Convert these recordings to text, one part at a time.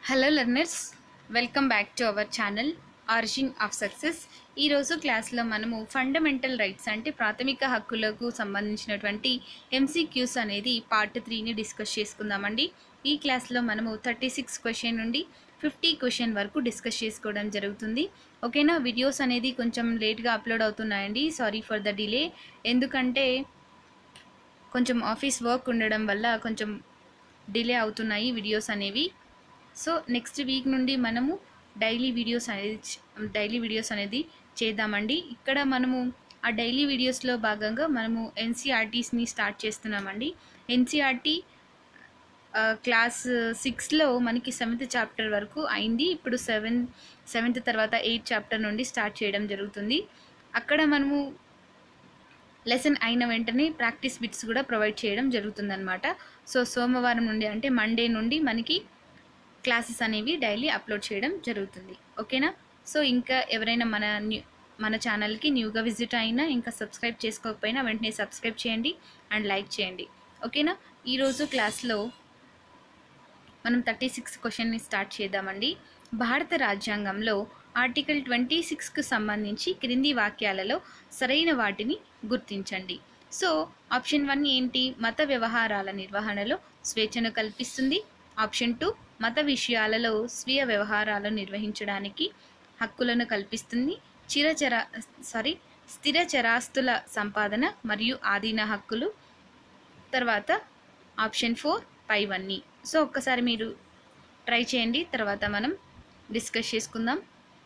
hello learners welcome back to our channel origin of success ఈరోజు క్లాస్లో మనము fundamental rights అంటే ప్రాథమిక హక్కులకు సంబంధించినటువంటి ఎంసీక్యూస్ అనేది పార్ట్ త్రీని డిస్కస్ చేసుకుందామండి ఈ క్లాస్లో మనము థర్టీ సిక్స్ క్వశ్చన్ నుండి ఫిఫ్టీ క్వశ్చన్ వరకు డిస్కస్ చేసుకోవడం జరుగుతుంది ఓకేనా వీడియోస్ అనేది కొంచెం లేట్గా అప్లోడ్ అవుతున్నాయండి సారీ ఫర్ ద డిలే ఎందుకంటే కొంచెం ఆఫీస్ వర్క్ ఉండడం వల్ల కొంచెం డిలే అవుతున్నాయి వీడియోస్ అనేవి సో నెక్స్ట్ వీక్ నుండి మనము డైలీ వీడియోస్ అనేది డైలీ వీడియోస్ అనేది చేద్దామండి ఇక్కడ మనము ఆ డైలీ వీడియోస్లో భాగంగా మనము ఎన్సీఆర్టీస్ని స్టార్ట్ చేస్తున్నామండి ఎన్సీఆర్టీ క్లాస్ సిక్స్లో మనకి సెవెంత్ చాప్టర్ వరకు అయింది ఇప్పుడు సెవెన్ సెవెంత్ తర్వాత ఎయిత్ చాప్టర్ నుండి స్టార్ట్ చేయడం జరుగుతుంది అక్కడ మనము లెసన్ అయిన వెంటనే ప్రాక్టీస్ బిట్స్ కూడా ప్రొవైడ్ చేయడం జరుగుతుందన్నమాట సో సోమవారం నుండి అంటే మండే నుండి మనకి క్లాసెస్ అనేవి డైలీ అప్లోడ్ చేయడం జరుగుతుంది ఓకేనా సో ఇంకా ఎవరైనా మన న్యూ మన ఛానల్కి న్యూగా విజిట్ అయినా ఇంకా సబ్స్క్రైబ్ చేసుకోకపోయినా వెంటనే సబ్స్క్రైబ్ చేయండి అండ్ లైక్ చేయండి ఓకేనా ఈరోజు క్లాస్లో మనం థర్టీ సిక్స్ క్వశ్చన్ని స్టార్ట్ చేద్దామండి భారత రాజ్యాంగంలో ఆర్టికల్ ట్వంటీ సిక్స్కు సంబంధించి క్రింది వాక్యాలలో సరైన వాటిని గుర్తించండి సో ఆప్షన్ వన్ ఏంటి మత వ్యవహారాల నిర్వహణలో స్వేచ్ఛను కల్పిస్తుంది ఆప్షన్ టూ మత విషయాలలో స్వీయ వ్యవహారాలు నిర్వహించడానికి హక్కులను కల్పిస్తుంది చిరచర సారీ స్థిర చరాస్తుల సంపాదన మరియు ఆధీన హక్కులు తర్వాత ఆప్షన్ ఫోర్ పైవన్నీ సో ఒక్కసారి మీరు ట్రై చేయండి తర్వాత మనం డిస్కస్ చేసుకుందాం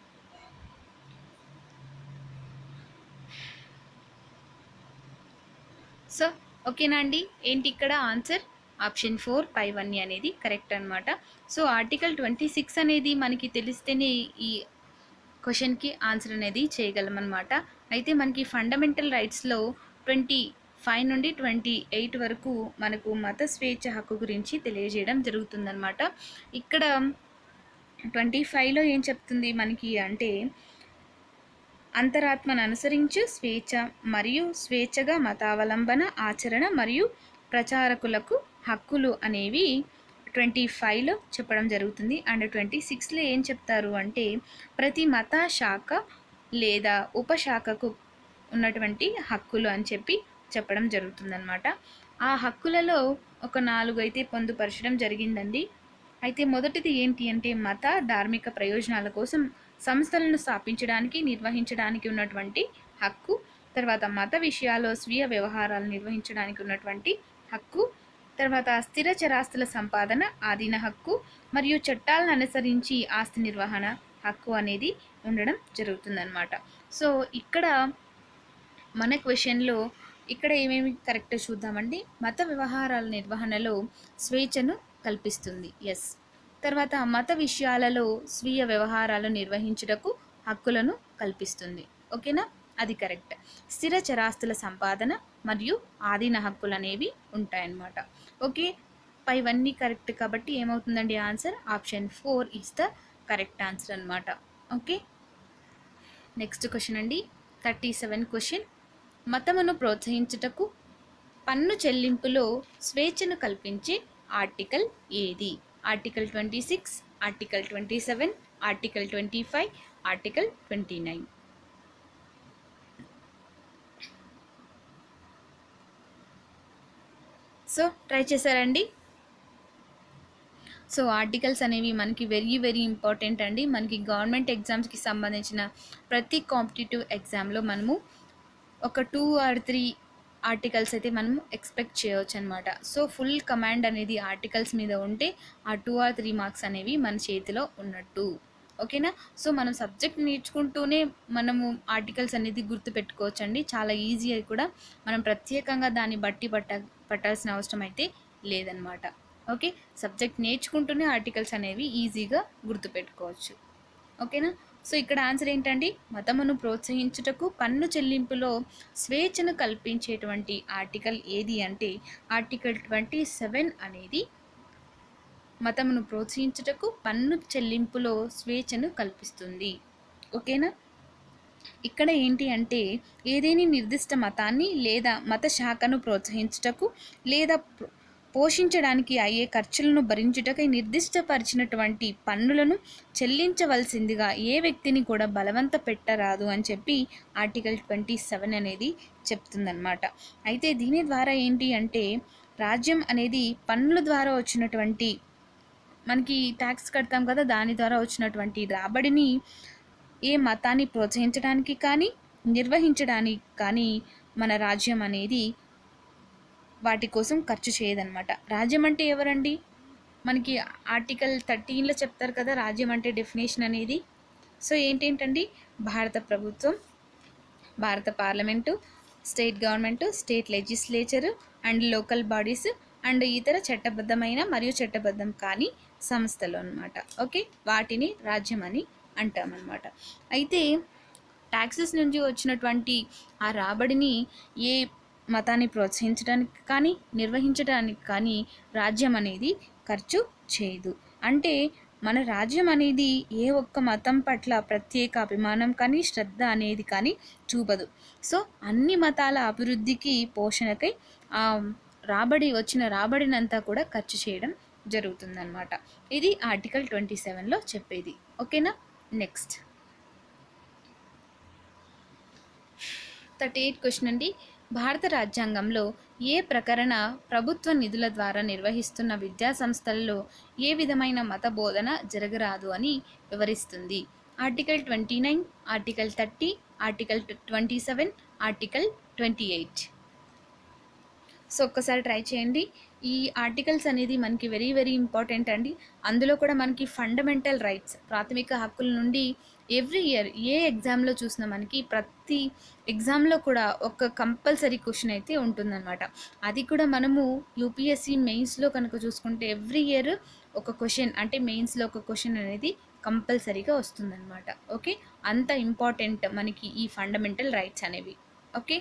సో ఓకేనా అండి ఏంటి ఇక్కడ ఆన్సర్ ఆప్షన్ ఫోర్ పైవన్నీ అనేది కరెక్ట్ అనమాట సో ఆర్టికల్ ట్వంటీ సిక్స్ అనేది మనకి తెలిస్తేనే ఈ క్వశ్చన్కి ఆన్సర్ అనేది చేయగలం అనమాట అయితే మనకి ఫండమెంటల్ రైట్స్లో ట్వంటీ ఫైవ్ నుండి ట్వంటీ ఎయిట్ వరకు మనకు మత స్వేచ్ఛ హక్కు గురించి తెలియజేయడం జరుగుతుందన్నమాట ఇక్కడ ట్వంటీ ఫైవ్లో ఏం చెప్తుంది మనకి అంటే అంతరాత్మను అనుసరించు స్వేచ్ఛ మరియు స్వేచ్ఛగా మతావలంబన ఆచరణ మరియు ప్రచారకులకు హక్కులు అనేవి ట్వంటీ ఫైవ్లో చెప్పడం జరుగుతుంది అండ్ ట్వంటీ సిక్స్లో ఏం చెప్తారు అంటే ప్రతి మత శాఖ లేదా ఉపశాఖకు ఉన్నటువంటి హక్కులు అని చెప్పి చెప్పడం జరుగుతుందన్నమాట ఆ హక్కులలో ఒక నాలుగు అయితే పొందుపరచడం జరిగిందండి అయితే మొదటిది ఏంటి అంటే మత ధార్మిక ప్రయోజనాల కోసం సంస్థలను స్థాపించడానికి నిర్వహించడానికి ఉన్నటువంటి హక్కు తర్వాత మత విషయాల్లో స్వీయ వ్యవహారాలు నిర్వహించడానికి ఉన్నటువంటి హక్కు తర్వాత స్థిర చరాస్తుల సంపాదన ఆధీన హక్కు మరియు చట్టాలను అనుసరించి ఆస్తి నిర్వహణ హక్కు అనేది ఉండడం జరుగుతుందన్నమాట సో ఇక్కడ మన క్వశ్చన్లో ఇక్కడ ఏమేమి కరెక్ట్ చూద్దామండి మత వ్యవహారాల నిర్వహణలో స్వేచ్ఛను కల్పిస్తుంది ఎస్ తర్వాత మత విషయాలలో స్వీయ వ్యవహారాలు నిర్వహించుటకు హక్కులను కల్పిస్తుంది ఓకేనా అది కరెక్ట్ స్థిర చరాస్తుల సంపాదన మరియు ఆధీన హక్కులు అనేవి ఉంటాయన్నమాట ఓకే పైవన్నీ కరెక్ట్ కాబట్టి ఏమవుతుందండి answer option four is the correct answer అనమాట ఓకే నెక్స్ట్ క్వశ్చన్ అండి థర్టీ సెవెన్ క్వశ్చన్ మతమును ప్రోత్సహించుటకు పన్ను చెల్లింపులో స్వేచ్ఛను కల్పించే ఆర్టికల్ ఏది article twenty six article twenty seven article twenty five article twenty nine so try చేశారండి సో ఆర్టికల్స్ అనేవి మనకి వెరీ వెరీ ఇంపార్టెంట్ అండి మనకి గవర్నమెంట్ ఎగ్జామ్స్కి సంబంధించిన ప్రతి కాంపిటేటివ్ ఎగ్జామ్లో మనము ఒక టూ ఆర్ త్రీ ఆర్టికల్స్ అయితే మనం ఎక్స్పెక్ట్ చేయవచ్చు అనమాట సో ఫుల్ కమాండ్ అనేది ఆర్టికల్స్ మీద ఉంటే ఆ టూ ఆర్ త్రీ మార్క్స్ అనేవి మన చేతిలో ఉన్నట్టు ఓకేనా సో మనం సబ్జెక్ట్ నేర్చుకుంటూనే మనము ఆర్టికల్స్ అనేది గుర్తుపెట్టుకోవచ్చు అండి చాలా ఈజీ అది కూడా మనం ప్రత్యేకంగా దాన్ని బట్టి పట్ట పట్టాల్సిన అవసరం అయితే లేదనమాట ఓకే సబ్జెక్ట్ నేర్చుకుంటూనే ఆర్టికల్స్ అనేవి ఈజీగా గుర్తుపెట్టుకోవచ్చు ఓకేనా సో ఇక్కడ ఆన్సర్ ఏంటండి మతమును ప్రోత్సహించుటకు పన్ను చెల్లింపులో స్వేచ్ఛను కల్పించేటువంటి ఆర్టికల్ ఏది అంటే ఆర్టికల్ ట్వంటీ సెవెన్ అనేది మతమును ప్రోత్సహించుటకు పన్ను చెల్లింపులో స్వేచ్ఛను కల్పిస్తుంది ఓకేనా ఇక్కడ ఏంటి అంటే ఏదేని నిర్దిష్ట మతాన్ని లేదా మత శాఖను ప్రోత్సహించుటకు లేదా పోషించడానికి అయ్యే ఖర్చులను భరించుటకై నిర్దిష్టపరిచినటువంటి పన్నులను చెల్లించవలసిందిగా ఏ వ్యక్తిని కూడా బలవంత పెట్టరాదు అని చెప్పి ఆర్టికల్ ట్వంటీ సెవెన్ అనేది చెప్తుందన్నమాట అయితే దీని ద్వారా ఏంటి అంటే రాజ్యం అనేది పన్నుల ద్వారా వచ్చినటువంటి మనకి ట్యాక్స్ కడతాం కదా దాని ద్వారా వచ్చినటువంటి రాబడిని ఏ మతాన్ని ప్రోత్సహించడానికి కానీ నిర్వహించడానికి కానీ మన రాజ్యం అనేది వాటి కోసం ఖర్చు చేయదన్నమాట రాజ్యం అంటే ఎవరండి మనకి ఆర్టికల్ థర్టీన్లో చెప్తారు కదా రాజ్యం అంటే డెఫినేషన్ అనేది సో ఏంటేంటండి భారత ప్రభుత్వం భారత parliament state government state legislature and local bodies and ఇతర చట్టబద్ధమైన మరియు చట్టబద్ధం కాని సంస్థలు అన్నమాట ఓకే వాటిని రాజ్యం అని అంటామన్నమాట అయితే ట్యాక్సెస్ నుంచి వచ్చినటువంటి ఆ రాబడిని ఏ మతాన్ని ప్రోత్సహించడానికి కానీ నిర్వహించడానికి కానీ రాజ్యం అనేది ఖర్చు చేయదు అంటే మన రాజ్యం అనేది ఏ ఒక్క మతం పట్ల ప్రత్యేక అభిమానం కానీ శ్రద్ధ అనేది కానీ చూపదు సో అన్ని మతాల అభివృద్ధికి పోషణకై ఆ రాబడి వచ్చిన రాబడినంతా కూడా ఖర్చు చేయడం జరుగుతుందన్నమాట ఇది ఆర్టికల్ ట్వంటీ సెవెన్లో చెప్పేది ఓకేనా నెక్స్ట్ థర్టీ ఎయిట్ క్వశ్చన్ అండి భారత రాజ్యాంగంలో ఏ ప్రకరణ ప్రభుత్వ నిధుల ద్వారా నిర్వహిస్తున్న విద్యా సంస్థలలో ఏ విధమైన మత బోధన జరగరాదు అని వివరిస్తుంది article twenty nine article thirty article twenty seven article twenty eight so ఒక్కసారి ట్రై చేయండి ఈ ఆర్టికల్స్ అనేది మనకి వెరీ వెరీ ఇంపార్టెంట్ అండి అందులో కూడా మనకి ఫండమెంటల్ రైట్స్ ప్రాథమిక హక్కుల నుండి ఎవ్రీ ఇయర్ ఏ ఎగ్జామ్లో చూసినా మనకి ప్రతి ఎగ్జామ్లో కూడా ఒక కంపల్సరీ క్వశ్చన్ అయితే ఉంటుందన్నమాట అది కూడా మనము యూపీఎస్సి మెయిన్స్లో కనుక చూసుకుంటే ఎవ్రీ ఇయర్ ఒక క్వశ్చన్ అంటే మెయిన్స్లో ఒక క్వశ్చన్ అనేది కంపల్సరీగా వస్తుందన్నమాట ఓకే అంత ఇంపార్టెంట్ మనకి ఈ ఫండమెంటల్ రైట్స్ అనేవి ఓకే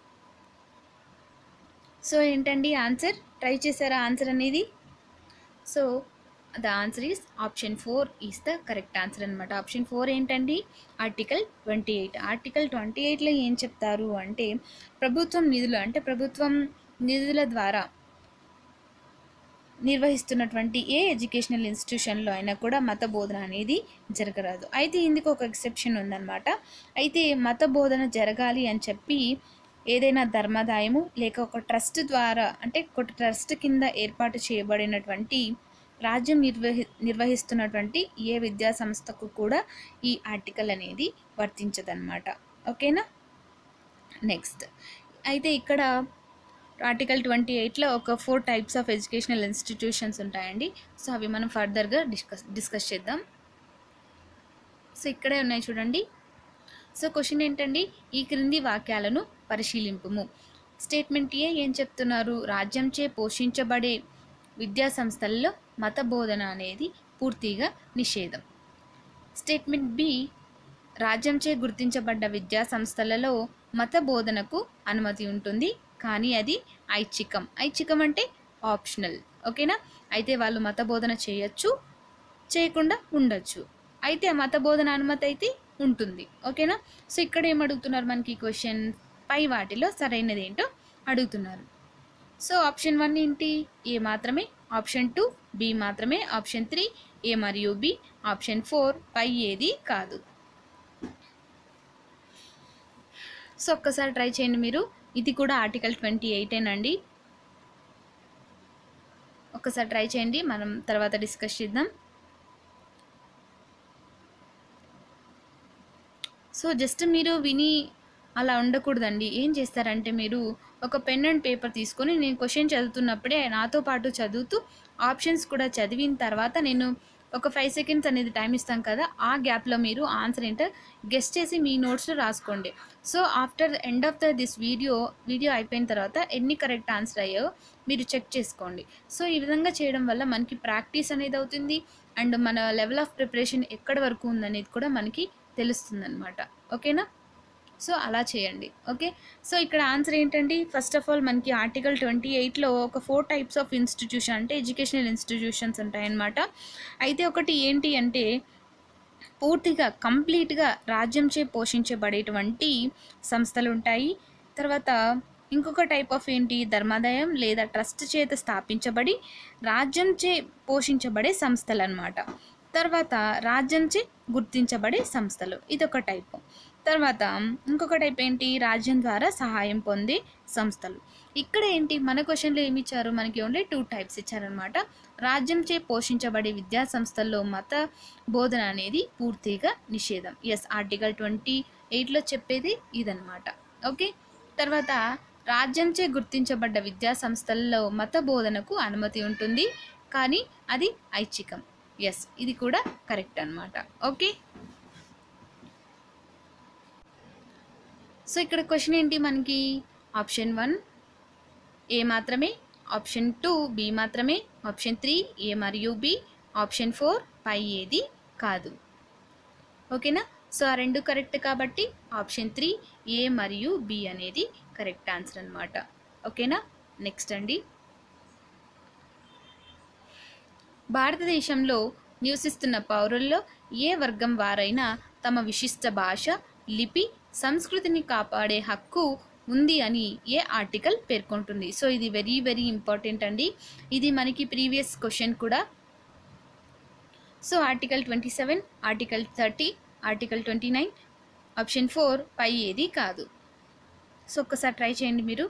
సో ఏంటండి ఆన్సర్ ట్రై చేశారా ఆన్సర్ అనేది so the answer is option four is the correct answer అనమాట ఆప్షన్ ఫోర్ ఏంటండి article twenty eight article twenty ఎయిట్లో ఏం చెప్తారు అంటే ప్రభుత్వం నిధులు అంటే ప్రభుత్వం నిధుల ద్వారా నిర్వహిస్తున్నటువంటి ఏ ఎడ్యుకేషనల్ ఇన్స్టిట్యూషన్లో అయినా కూడా మత బోధన అనేది జరగరాదు అయితే ఇందుకు ఒక ఎక్సెప్షన్ ఉందన్నమాట అయితే మత బోధన జరగాలి అని చెప్పి ఏదైనా ధర్మాదాయము లేక ఒక ట్రస్ట్ ద్వారా అంటే ఒక ట్రస్ట్ కింద ఏర్పాటు చేయబడినటువంటి రాజ్యం నిర్వహి నిర్వహిస్తున్నటువంటి ఏ విద్యా సంస్థకు కూడా ఈ ఆర్టికల్ అనేది వర్తించదన్నమాట ఓకేనా నెక్స్ట్ అయితే ఇక్కడ ఆర్టికల్ ట్వంటీ ఎయిట్లో ఒక four types of educational institutions ఉంటాయండి సో అవి మనం ఫర్దర్గా డిస్కస్ డిస్కస్ చేద్దాం సో ఇక్కడే ఉన్నాయి చూడండి సో క్వశ్చన్ ఏంటండి ఈ క్రింది వాక్యాలను పరిశీలింపుము స్టేట్మెంట్ ఏ ఏం చెప్తున్నారు రాజ్యంచే పోషించబడే విద్యా సంస్థల్లో మత బోధన అనేది పూర్తిగా నిషేధం స్టేట్మెంట్ బి రాజ్యంచే గుర్తించబడ్డ విద్యా సంస్థలలో మత బోధనకు అనుమతి ఉంటుంది కానీ అది ఐచ్ఛికం ఐచ్ఛికం అంటే ఆప్షనల్ ఓకేనా అయితే వాళ్ళు మత బోధన చేయొచ్చు చేయకుండా ఉండొచ్చు అయితే ఆ మత బోధన అనుమతి అయితే ఉంటుంది ఓకేనా సో ఇక్కడ ఏం అడుగుతున్నారు మనకి క్వశ్చన్ పై వాటిలో సరైనది ఏంటో అడుగుతున్నారు సో ఆప్షన్ వన్ ఏంటి ఏ మాత్రమే ఆప్షన్ టూ బి మాత్రమే ఆప్షన్ త్రీ ఏ మరియు బి ఆప్షన్ ఫోర్ పై ఏది కాదు సో ఒక్కసారి ట్రై చేయండి మీరు ఇది కూడా ఆర్టికల్ ట్వంటీ ఎయిటేనండి ఒక్కసారి ట్రై చేయండి మనం తర్వాత డిస్కస్ చేద్దాం సో జస్ట్ మీరు విని అలా ఉండకూడదండి ఏం చేస్తారంటే మీరు ఒక పెన్ అండ్ పేపర్ తీసుకొని నేను క్వశ్చన్ చదువుతున్నప్పుడే నాతో పాటు చదువుతూ ఆప్షన్స్ కూడా చదివిన తర్వాత నేను ఒక ఫైవ్ సెకండ్స్ అనేది టైం ఇస్తాం కదా ఆ గ్యాప్లో మీరు ఆన్సర్ ఏంటో గెస్ట్ చేసి మీ నోట్స్లో రాసుకోండి so after end of the this video video అయిపోయిన తర్వాత ఎన్ని కరెక్ట్ ఆన్సర్ అయ్యాయో మీరు చెక్ చేసుకోండి సో ఈ విధంగా చేయడం వల్ల మనకి ప్రాక్టీస్ అనేది అవుతుంది అండ్ మన లెవెల్ ఆఫ్ ప్రిపరేషన్ ఎక్కడి వరకు ఉందనేది కూడా మనకి తెలుస్తుంది అనమాట ఓకేనా సో అలా చేయండి ఓకే సో ఇక్కడ ఆన్సర్ ఏంటండి ఫస్ట్ ఆఫ్ ఆల్ మనకి ఆర్టికల్ ట్వంటీ ఎయిట్లో ఒక ఫోర్ టైప్స్ ఆఫ్ ఇన్స్టిట్యూషన్ అంటే ఎడ్యుకేషనల్ ఇన్స్టిట్యూషన్స్ ఉంటాయన్నమాట అయితే ఒకటి ఏంటి అంటే పూర్తిగా కంప్లీట్గా రాజ్యంచే పోషించబడేటువంటి సంస్థలు ఉంటాయి తర్వాత ఇంకొక టైప్ ఆఫ్ ఏంటి ధర్మాదాయం లేదా ట్రస్ట్ చేత స్థాపించబడి రాజ్యంచే పోషించబడే సంస్థలు అన్నమాట తర్వాత రాజ్యంచే గుర్తించబడే సంస్థలు ఇదొక టైప్ తర్వాత ఇంకొక టైప్ ఏంటి రాజ్యం ద్వారా సహాయం పొందే సంస్థలు ఇక్కడ ఏంటి మన క్వశ్చన్లో ఏమి ఇచ్చారు మనకి ఓన్లీ టూ టైప్స్ ఇచ్చారనమాట రాజ్యంచే పోషించబడే విద్యా సంస్థల్లో మత బోధన అనేది పూర్తిగా నిషేధం ఎస్ ఆర్టికల్ ట్వంటీ ఎయిట్లో చెప్పేది ఇదనమాట ఓకే తర్వాత రాజ్యంచే గుర్తించబడ్డ విద్యా సంస్థల్లో మత బోధనకు అనుమతి ఉంటుంది కానీ అది ఐచ్ఛికం ఎస్ ఇది కూడా కరెక్ట్ అనమాట ఓకే సో ఇక్కడ క్వశ్చన్ ఏంటి మనకి ఆప్షన్ వన్ ఏ మాత్రమే ఆప్షన్ టూ బి మాత్రమే ఆప్షన్ త్రీ ఏ మరియు బి ఆప్షన్ ఫోర్ పై ఏది కాదు ఓకేనా సో ఆ రెండు కరెక్ట్ కాబట్టి ఆప్షన్ త్రీ ఏ మరియు బి అనేది కరెక్ట్ ఆన్సర్ అనమాట ఓకేనా నెక్స్ట్ అండి భారతదేశంలో నివసిస్తున్న పౌరుల్లో ఏ వర్గం వారైనా తమ విశిష్ట భాష లిపి సంస్కృతిని కాపాడే హక్కు ఉంది అని ఏ ఆర్టికల్ పేర్కొంటుంది సో ఇది వెరీ వెరీ ఇంపార్టెంట్ అండి ఇది మనకి ప్రీవియస్ క్వశ్చన్ కూడా so article twenty seven article thirty article twenty nine option four పై ఏది కాదు సో ఒక్కసారి ట్రై చేయండి మీరు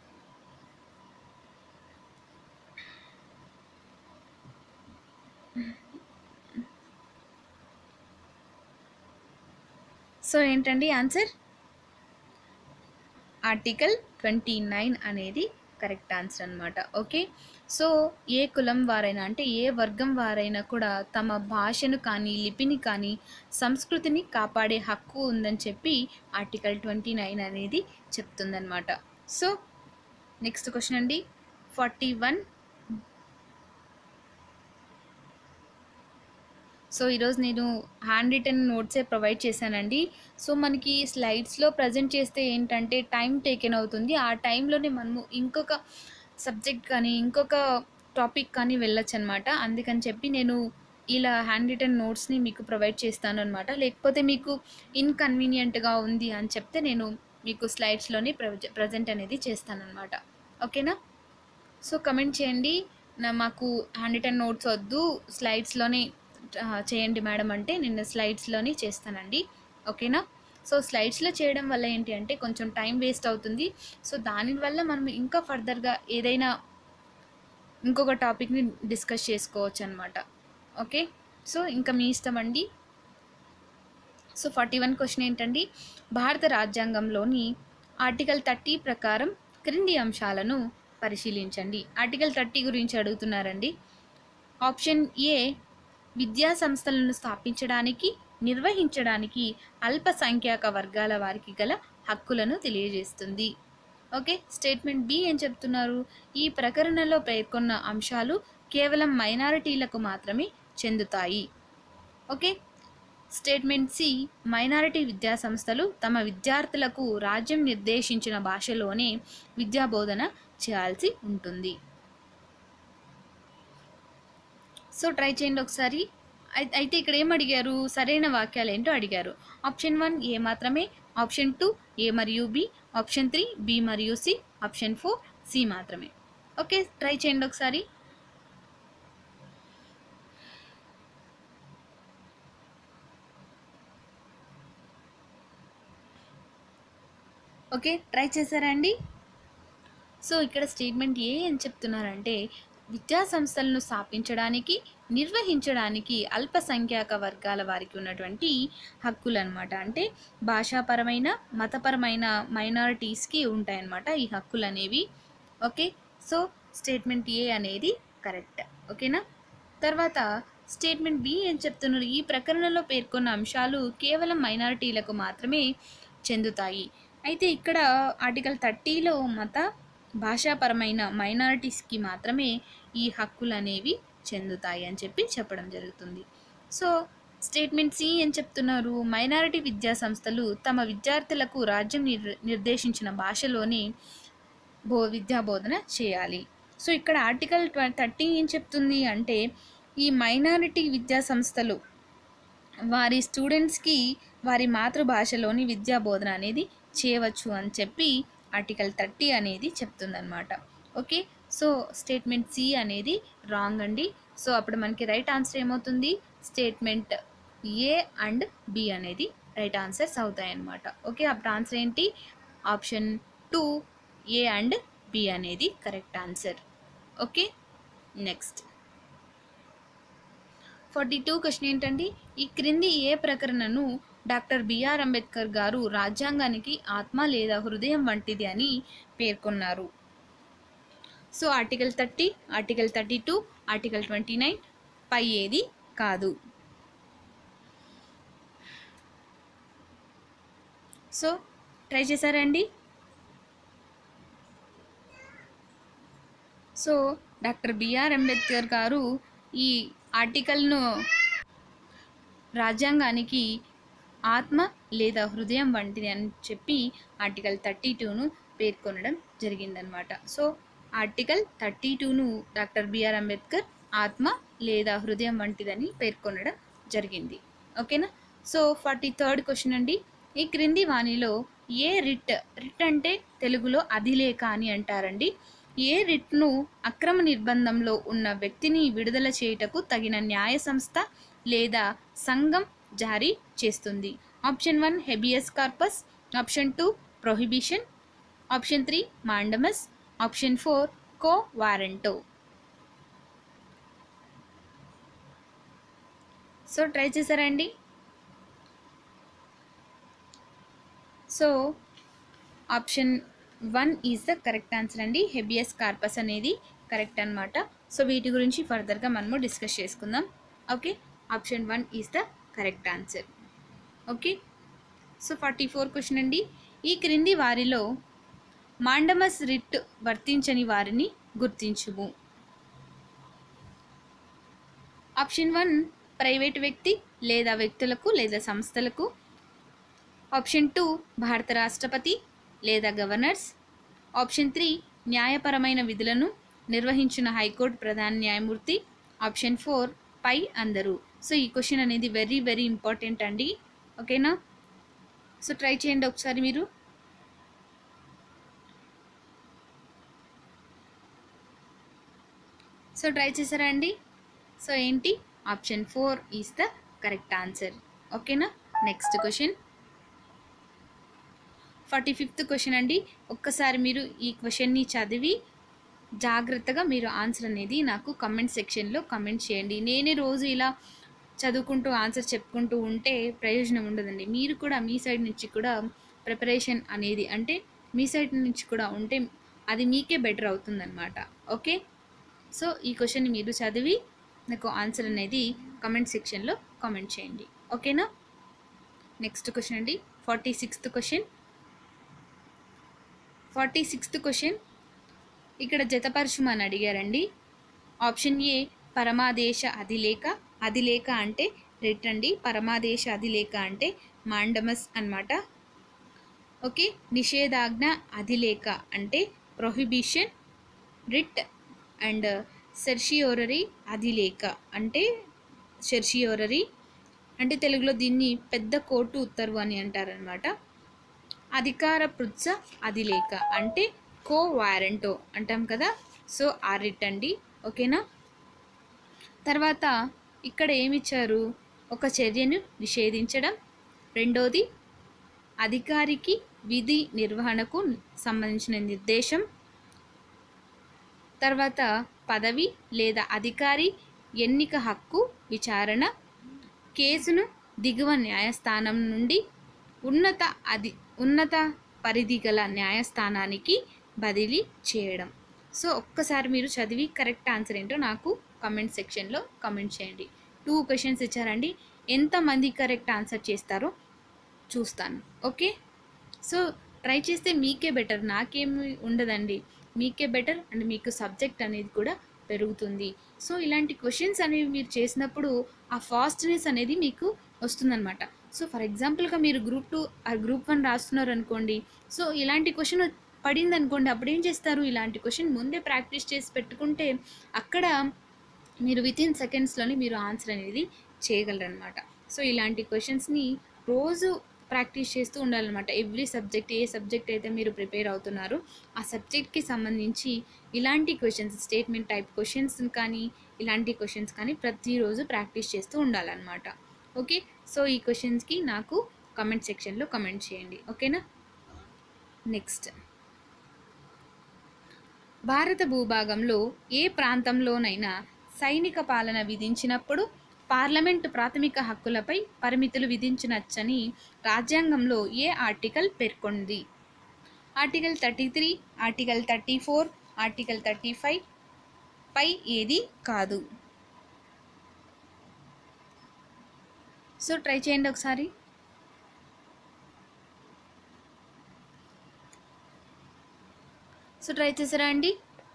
సో ఏంటండి ఆన్సర్ ఆర్టికల్ ట్వంటీ నైన్ అనేది కరెక్ట్ ఆన్సర్ అనమాట ఓకే సో ఏ కులం వారైనా అంటే ఏ వర్గం వారైనా కూడా తమ భాషను కానీ లిపిని కానీ సంస్కృతిని కాపాడే హక్కు ఉందని చెప్పి ఆర్టికల్ ట్వంటీ నైన్ అనేది చెప్తుందన్నమాట సో నెక్స్ట్ క్వశ్చన్ అండి ఫార్టీ వన్ సో ఈరోజు నేను హ్యాండ్ రిటర్న్ నోట్సే ప్రొవైడ్ చేశానండి సో మనకి స్లైడ్స్లో ప్రజెంట్ చేస్తే ఏంటంటే టైం టేకెన్ అవుతుంది ఆ టైంలోనే మనము ఇంకొక సబ్జెక్ట్ కానీ ఇంకొక టాపిక్ కానీ వెళ్ళొచ్చు అనమాట అందుకని చెప్పి నేను ఇలా హ్యాండ్ రిటర్న్ నోట్స్ని మీకు ప్రొవైడ్ చేస్తాను అనమాట లేకపోతే మీకు ఇన్కన్వీనియంట్గా ఉంది అని చెప్తే నేను మీకు స్లైడ్స్లోనే ప్రజెంట్ అనేది చేస్తానన్నమాట ఓకేనా సో కమెంట్ చేయండి నా మాకు హ్యాండ్ రిటర్న్ నోట్స్ వద్దు స్లైడ్స్లోనే ఆ, చేయండి మేడం అంటే నేను స్లైడ్స్లోనే చేస్తానండి ఓకేనా సో స్లైడ్స్లో చేయడం వల్ల ఏంటి అంటే కొంచెం టైం వేస్ట్ అవుతుంది సో దానివల్ల మనం ఇంకా ఫర్దర్గా ఏదైనా ఇంకొక టాపిక్ని డిస్కస్ చేసుకోవచ్చు అనమాట ఓకే సో ఇంకా మీ ఇష్టం అండి సో ఫార్టీ వన్ క్వశ్చన్ ఏంటండి భారత రాజ్యాంగంలోని ఆర్టికల్ థర్టీ ప్రకారం క్రింది అంశాలను పరిశీలించండి ఆర్టికల్ థర్టీ గురించి అడుగుతున్నారండి ఆప్షన్ ఏ విద్యా సంస్థలను స్థాపించడానికి నిర్వహించడానికి అల్పసంఖ్యాక వర్గాల వారికి గల హక్కులను తెలియజేస్తుంది ఓకే స్టేట్మెంట్ బి ఏం చెప్తున్నారు ఈ ప్రకరణలో పేర్కొన్న అంశాలు కేవలం మైనారిటీలకు మాత్రమే చెందుతాయి ఓకే స్టేట్మెంట్ సి మైనారిటీ విద్యా సంస్థలు తమ విద్యార్థులకు రాజ్యం నిర్దేశించిన భాషలోనే విద్యాబోధన చేయాల్సి ఉంటుంది సో ట్రై చేయండి ఒకసారి అయి- అయితే ఇక్కడ ఏం అడిగారు సరైన వాక్యాలు ఏంటో అడిగారు ఆప్షన్ వన్ ఏ మాత్రమే ఆప్షన్ టూ ఏ మరియు బి ఆప్షన్ త్రీ బి మరియు సి ఆప్షన్ ఫోర్ సి మాత్రమే ఓకే ట్రై చేయండి ఒకసారి ఓకే ట్రై చేశారా అండి సో ఇక్కడ స్టేట్మెంట్ ఏ అని చెప్తున్నారంటే విద్యా సంస్థలను స్థాపించడానికి నిర్వహించడానికి అల్పసంఖ్యాక వర్గాల వారికి ఉన్నటువంటి హక్కులు అనమాట అంటే భాషాపరమైన మతపరమైన మైనారిటీస్కి ఉంటాయన్నమాట ఈ హక్కులు అనేవి ఓకే సో స్టేట్మెంట్ ఏ అనేది కరెక్ట్ ఓకేనా తర్వాత స్టేట్మెంట్ బి ఏం చెప్తున్నారు ఈ ప్రకరణలో పేర్కొన్న అంశాలు కేవలం మైనారిటీలకు మాత్రమే చెందుతాయి అయితే ఇక్కడ ఆర్టికల్ థర్టీలో మత భాషాపరమైన మైనారిటీస్కి మాత్రమే ఈ హక్కులు అనేవి చెందుతాయి అని చెప్పి చెప్పడం జరుగుతుంది సో స్టేట్మెంట్ సి ఏం చెప్తున్నారు మైనారిటీ విద్యా సంస్థలు తమ విద్యార్థులకు రాజ్యం నిర్ నిర్దేశించిన భాషలోనే బో విద్యా బోధన చేయాలి సో ఇక్కడ ఆర్టికల్ ట్వ థర్టీ ఏం చెప్తుంది అంటే ఈ మైనారిటీ విద్యా సంస్థలు వారి స్టూడెంట్స్కి వారి మాతృభాషలోని విద్యా బోధన అనేది చేయవచ్చు అని చెప్పి ఆర్టికల్ థర్టీ అనేది చెప్తుందన్నమాట ఓకే సో స్టేట్మెంట్ సి అనేది రాంగ్ అండి సో అప్పుడు మనకి రైట్ ఆన్సర్ ఏమవుతుంది స్టేట్మెంట్ ఏ అండ్ బి అనేది రైట్ ఆన్సర్స్ అవుతాయి అన్నమాట ఓకే అప్పుడు ఆన్సర్ ఏంటి option two A and B అనేది correct answer okay next forty two question ఏంటండి ఈ క్రింది ఏ ప్రకరణను డాక్టర్ బిఆర్ అంబేద్కర్ గారు రాజ్యాంగానికి ఆత్మ లేదా హృదయం వంటిది అని పేర్కొన్నారు so article thirty article thirty two article twenty nine పై ఏది కాదు సో ట్రై చేశారా అండి సో డాక్టర్ బిఆర్ అంబేద్కర్ గారు ఈ ఆర్టికల్ను రాజ్యాంగానికి ఆత్మ లేదా హృదయం వంటిది అని చెప్పి ఆర్టికల్ థర్టీ టూను పేర్కొనడం జరిగిందనమాట సో ఆర్టికల్ థర్టీ టూను డాక్టర్ బిఆర్ అంబేద్కర్ ఆత్మ లేదా హృదయం వంటిదని పేర్కొనడం జరిగింది ఓకేనా సో ఫార్టీ థర్డ్ క్వశ్చన్ అండి ఈ క్రింది వాణిలో ఏ రిట్ రిట్ అంటే తెలుగులో అధిలేఖ అని అంటారండి ఏ రిట్ను అక్రమ నిర్బంధంలో ఉన్న వ్యక్తిని విడుదల చేయుటకు తగిన న్యాయ సంస్థ లేదా సంఘం జారీ చేస్తుంది option one habeas corpus option two prohibition option three mandamus option four quo warranto so try చేశారా అండి so option one is the correct answer అండి హెబియస్ కార్పస్ అనేది కరెక్ట్ అనమాట సో వీటి గురించి ఫర్దర్గా మనము డిస్కస్ చేసుకుందాం okay option one is the correct answer okay so forty four question అండి ఈ క్రింది వారిలో మాండమస్ రిట్ వర్తించని వారిని గుర్తించుము ఆప్షన్ వన్ ప్రైవేట్ వ్యక్తి లేదా వ్యక్తులకు లేదా సంస్థలకు ఆప్షన్ టూ భారత రాష్ట్రపతి లేదా గవర్నర్స్ ఆప్షన్ త్రీ న్యాయపరమైన విధులను నిర్వహించిన హైకోర్టు ప్రధాన న్యాయమూర్తి ఆప్షన్ ఫోర్ పై అందరూ సో ఈ క్వశ్చన్ అనేది వెరీ వెరీ ఇంపార్టెంట్ అండి ఓకేనా సో ట్రై చేయండి ఒకసారి మీరు సో ట్రై చేశారా అండి సో ఏంటి option four is the correct answer ఓకేనా next question forty fifth question అండి ఒక్కసారి మీరు ఈ క్వశ్చన్ని చదివి జాగ్రత్తగా మీరు ఆన్సర్ అనేది నాకు కమెంట్ సెక్షన్లో కమెంట్ చేయండి నేనే రోజు ఇలా చదువుకుంటూ ఆన్సర్ చెప్పుకుంటూ ఉంటే ప్రయోజనం ఉండదండి మీరు కూడా మీ సైడ్ నుంచి కూడా ప్రిపరేషన్ అనేది అంటే మీ సైడ్ నుంచి కూడా ఉంటే అది మీకే బెటర్ అవుతుందన్నమాట ఓకే సో ఈ క్వశ్చన్ మీరు చదివి నాకు ఆన్సర్ అనేది కమెంట్ సెక్షన్లో కామెంట్ చేయండి ఓకేనా నెక్స్ట్ క్వశ్చన్ అండి forty sixth question forty sixth question ఇక్కడ జతపరచుమని అడిగారండి ఆప్షన్ ఏ పరమాదేశ అధిలేఖ అధిలేఖ అంటే రిట్ అండి పరమాదేశ అధిలేఖ అంటే మాండమస్ అన్నమాట ఓకే నిషేధాజ్ఞ అధిలేఖ అంటే ప్రొహిబిషన్ రిట్ అండ్ సెర్షియోరరీ అధిలేఖ అంటే సెర్షియోరరీ అంటే తెలుగులో దీన్ని పెద్ద కోర్టు ఉత్తర్వు అని అంటారనమాట అధికార పృత్స అధిలేఖ అంటే కో వారెంటో అంటాం కదా సో ఆ రిట్ అండి ఓకేనా తర్వాత ఇక్కడ ఏమిచ్చారు ఒక చర్యను నిషేధించడం రెండోది అధికారికి విధి నిర్వహణకు సంబంధించిన నిర్దేశం తర్వాత పదవి లేదా అధికారి ఎన్నిక హక్కు విచారణ కేసును దిగువ న్యాయస్థానం నుండి ఉన్నత అధి ఉన్నత పరిధి గల న్యాయస్థానానికి బదిలీ చేయడం సో ఒక్కసారి మీరు చదివి కరెక్ట్ ఆన్సర్ ఏంటో నాకు కమెంట్ సెక్షన్లో కమెంట్ చేయండి టూ క్వశ్చన్స్ ఇచ్చారండి ఎంతమంది కరెక్ట్ ఆన్సర్ చేస్తారో చూస్తాను ఓకే సో ట్రై చేస్తే మీకే బెటర్ నాకేమి ఉండదండి మీకే బెటర్ అండ్ మీకు సబ్జెక్ట్ అనేది కూడా పెరుగుతుంది సో ఇలాంటి క్వశ్చన్స్ అనేవి మీరు చేసినప్పుడు ఆ ఫాస్ట్నెస్ అనేది మీకు వస్తుందన్నమాట సో ఫర్ ఎగ్జాంపుల్గా మీరు గ్రూప్ టూ ఆ గ్రూప్ వన్ రాస్తున్నారు అనుకోండి సో ఇలాంటి క్వశ్చన్ పడింది అనుకోండి అప్పుడు ఏం చేస్తారు ఇలాంటి క్వశ్చన్ ముందే ప్రాక్టీస్ చేసి పెట్టుకుంటే అక్కడ మీరు విత్ ఇన్ సెకండ్స్లోనే మీరు ఆన్సర్ అనేది చేయగలరనమాట సో ఇలాంటి క్వశ్చన్స్ని రోజు ప్రాక్టీస్ చేస్తూ ఉండాలన్నమాట ఎవ్రీ సబ్జెక్ట్ ఏ సబ్జెక్ట్ అయితే మీరు ప్రిపేర్ అవుతున్నారో ఆ సబ్జెక్ట్కి సంబంధించి ఇలాంటి క్వశ్చన్స్ స్టేట్మెంట్ టైప్ క్వశ్చన్స్ కానీ ఇలాంటి క్వశ్చన్స్ కానీ ప్రతిరోజు ప్రాక్టీస్ చేస్తూ ఉండాలన్నమాట ఓకే సో ఈ క్వశ్చన్స్కి నాకు కమెంట్ సెక్షన్లో కమెంట్ చేయండి ఓకేనా నెక్స్ట్ భారత భూభాగంలో ఏ ప్రాంతంలోనైనా సైనిక పాలన విధించినప్పుడు పార్లమెంటు ప్రాథమిక హక్కులపై పరిమితులు విధించనచ్చని రాజ్యాంగంలో ఏ ఆర్టికల్ పేర్కొంది article thirty three article thirty four article thirty five పై ఏది కాదు సో ట్రై చేయండి ఒకసారి సో ట్రై చేసారా అండి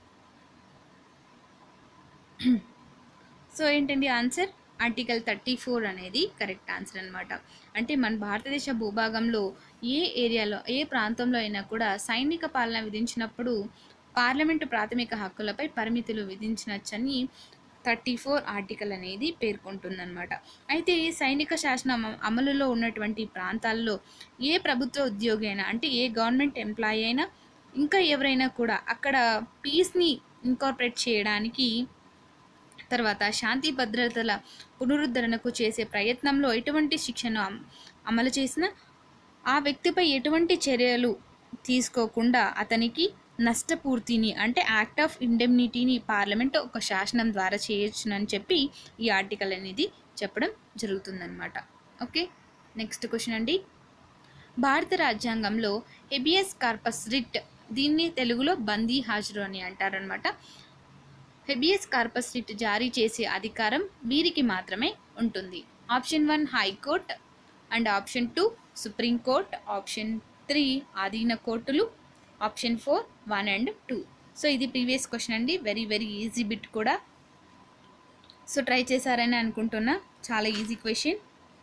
సో ఏంటండి ఆన్సర్ ఆర్టికల్ థర్టీ ఫోర్ అనేది కరెక్ట్ ఆన్సర్ అనమాట అంటే మన భారతదేశ భూభాగంలో ఏ ఏరియాలో ఏ ప్రాంతంలో అయినా కూడా సైనిక పాలన విధించినప్పుడు పార్లమెంటు ప్రాథమిక హక్కులపై పరిమితులు విధించవచ్చని థర్టీ ఫోర్ ఆర్టికల్ అనేది పేర్కొంటుందన్నమాట అయితే సైనిక శాసనం అమలులో ఉన్నటువంటి ప్రాంతాల్లో ఏ ప్రభుత్వ ఉద్యోగి అయినా అంటే ఏ గవర్నమెంట్ ఎంప్లాయీ అయినా ఇంకా ఎవరైనా కూడా అక్కడ పీస్ని ఇంకార్పొరేట్ చేయడానికి తర్వాత శాంతి భద్రతల పునరుద్ధరణకు చేసే ప్రయత్నంలో ఎటువంటి శిక్షను అమ- అమలు చేసినా ఆ వ్యక్తిపై ఎటువంటి చర్యలు తీసుకోకుండా అతనికి నష్టపూర్తిని అంటే యాక్ట్ ఆఫ్ ఇండెమ్నిటీని పార్లమెంట్ ఒక శాసనం ద్వారా చేయొచ్చునని చెప్పి ఈ ఆర్టికల్ అనేది చెప్పడం జరుగుతుందన్నమాట ఓకే నెక్స్ట్ క్వశ్చన్ అండి భారత రాజ్యాంగంలో హెబియస్ కార్పస్ రిట్ దీన్ని తెలుగులో బందీ హాజరు అని అంటారనమాట హెబియస్ కార్పస్ రిట్ జారీ చేసే అధికారం వీరికి మాత్రమే ఉంటుంది option one high court and option two supreme court option three ఆధీన కోర్టులు option four one and two so ఇది ప్రీవియస్ క్వశ్చన్ అండి వెరీ వెరీ ఈజీ బిట్ కూడా సో ట్రై చేశారని అనుకుంటున్నా చాలా ఈజీ క్వశ్చన్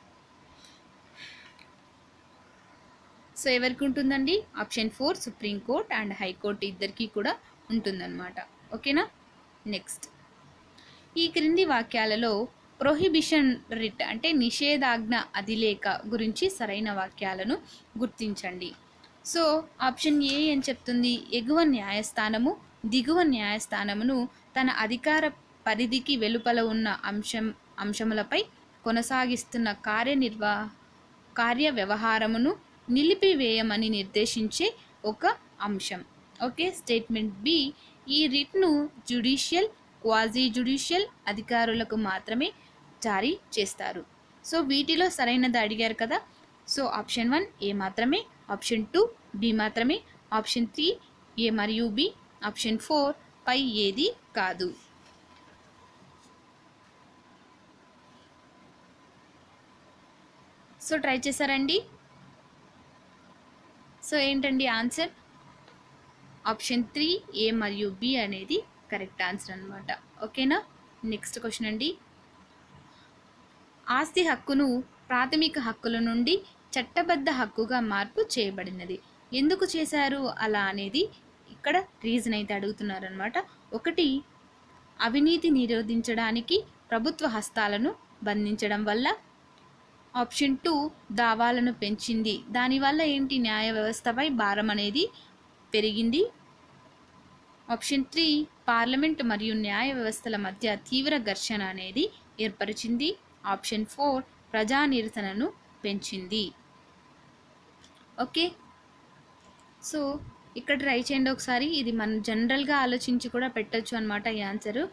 సో ఎవరికి ఉంటుందండి option four supreme court and high court ఇద్దరికి కూడా ఉంటుందన్నమాట ఓకేనా నెక్స్ట్ ఈ క్రింది వాక్యాలలో ప్రొహిబిషన్ రిట్ అంటే నిషేధాజ్ఞ అధిలేఖ గురించి సరైన వాక్యాలను గుర్తించండి సో ఆప్షన్ ఏ అని చెప్తుంది ఎగువ న్యాయస్థానము దిగువ న్యాయస్థానమును తన అధికార పరిధికి వెలుపల ఉన్న అంశం అంశములపై కొనసాగిస్తున్న కార్యనిర్వా కార్య వ్యవహారమును నిలిపివేయమని నిర్దేశించే ఒక అంశం ఓకే స్టేట్మెంట్ బి ఈ రిట్ను జ్యుడిషియల్ క్వాజీ జ్యుడిషియల్ అధికారులకు మాత్రమే జారీ చేస్తారు సో వీటిలో సరైనది అడిగారు కదా సో ఆప్షన్ వన్ ఏ మాత్రమే ఆప్షన్ టూ బి మాత్రమే ఆప్షన్ త్రీ ఏ మరియు బి ఆప్షన్ ఫోర్ పై ఏది కాదు సో ట్రై చేశారండి సో ఏంటండి ఆన్సర్ ఆప్షన్ త్రీ ఏ మరియు బి అనేది కరెక్ట్ ఆన్సర్ అనమాట ఓకేనా నెక్స్ట్ క్వశ్చన్ అండి ఆస్తి హక్కును ప్రాథమిక హక్కుల నుండి చట్టబద్ధ హక్కుగా మార్పు చేయబడినది ఎందుకు చేశారు అలా అనేది ఇక్కడ రీజన్ అయితే అడుగుతున్నారనమాట ఒకటి అవినీతి నిరోధించడానికి ప్రభుత్వ హస్తాలను బంధించడం వల్ల ఆప్షన్ టూ దావాలను పెంచింది దానివల్ల ఏంటి న్యాయ వ్యవస్థపై భారం అనేది పెరిగింది ఆప్షన్ త్రీ పార్లమెంట్ మరియు న్యాయ వ్యవస్థల మధ్య తీవ్ర ఘర్షణ అనేది ఏర్పరిచింది ఆప్షన్ ఫోర్ ప్రజా నిరసనను పెంచింది ఓకే సో ఇక్కడ ట్రై చేయండి ఒకసారి ఇది మనం జనరల్గా ఆలోచించి కూడా పెట్టచ్చు అనమాట ఈ ఆన్సరు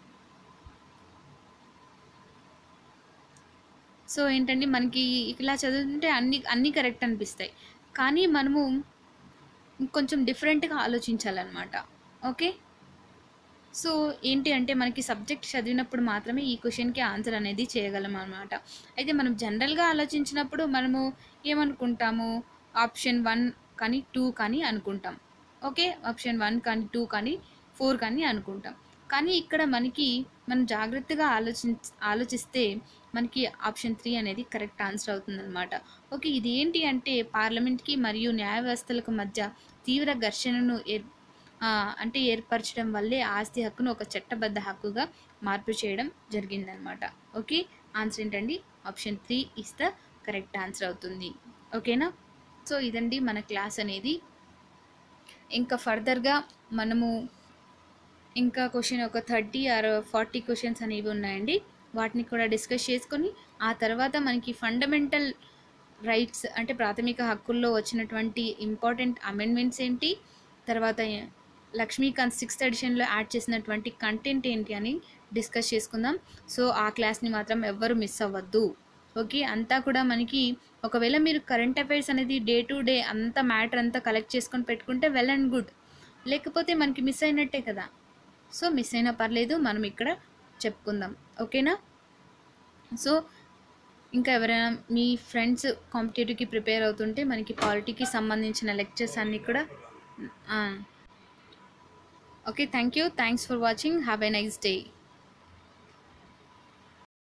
సో ఏంటంటే మనకి ఇలా చదువుతుంటే అన్ని అన్నీ కరెక్ట్ అనిపిస్తాయి కానీ మనము కొంచెం డిఫరెంట్గా ఆలోచించాలన్నమాట ఓకే సో ఏంటి అంటే మనకి సబ్జెక్ట్ చదివినప్పుడు మాత్రమే ఈ క్వశ్చన్కి ఆన్సర్ అనేది చేయగలం అనమాట అయితే మనం జనరల్గా ఆలోచించినప్పుడు మనము ఏమనుకుంటాము ఆప్షన్ వన్ కానీ టూ కానీ అనుకుంటాం ఓకే ఆప్షన్ వన్ కానీ టూ కానీ ఫోర్ కానీ అనుకుంటాం కానీ ఇక్కడ మనకి మనం జాగ్రత్తగా ఆలోచి ఆలోచిస్తే మనకి ఆప్షన్ త్రీ అనేది కరెక్ట్ ఆన్సర్ అవుతుందన్నమాట ఓకే ఇది ఏంటి అంటే పార్లమెంట్కి మరియు న్యాయ వ్యవస్థలకు మధ్య తీవ్ర ఘర్షణను ఏర్ ఆ, అంటే ఏర్పరచడం వల్లే ఆస్తి హక్కును ఒక చట్టబద్ధ హక్కుగా మార్పు చేయడం జరిగిందనమాట ఓకే ఆన్సర్ ఏంటండి option three is the correct answer అవుతుంది ఓకేనా సో ఇదండి మన క్లాస్ అనేది ఇంకా ఫర్దర్గా మనము ఇంకా క్వశ్చన్ ఒక థర్టీ ఆర్ ఫార్టీ క్వశ్చన్స్ అనేవి ఉన్నాయండి వాటిని కూడా డిస్కస్ చేసుకొని ఆ తర్వాత మనకి ఫండమెంటల్ రైట్స్ అంటే ప్రాథమిక హక్కుల్లో వచ్చినటువంటి ఇంపార్టెంట్ అమెండ్మెంట్స్ ఏంటి తర్వాత లక్ష్మీకాంత్ సిక్స్త్ ఎడిషన్లో యాడ్ చేసినటువంటి కంటెంట్ ఏంటి అని డిస్కస్ చేసుకుందాం సో ఆ క్లాస్ని మాత్రం ఎవ్వరు మిస్ అవ్వద్దు ఓకే అంతా కూడా మనకి ఒకవేళ మీరు కరెంట్ అఫైర్స్ అనేది డే టు డే అంత మ్యాటర్ అంతా కలెక్ట్ చేసుకొని పెట్టుకుంటే వెల్ అండ్ గుడ్ లేకపోతే మనకి మిస్ అయినట్టే కదా సో మిస్ అయినా పర్లేదు మనం ఇక్కడ చెప్పుకుందాం ఓకేనా సో ఇంకా ఎవరైనా మీ ఫ్రెండ్స్ కాంపిటేటివ్కి ప్రిపేర్ అవుతుంటే మనకి పాలిటీకి సంబంధించిన లెక్చర్స్ అన్నీ కూడా okay thank you thanks for watching have a nice day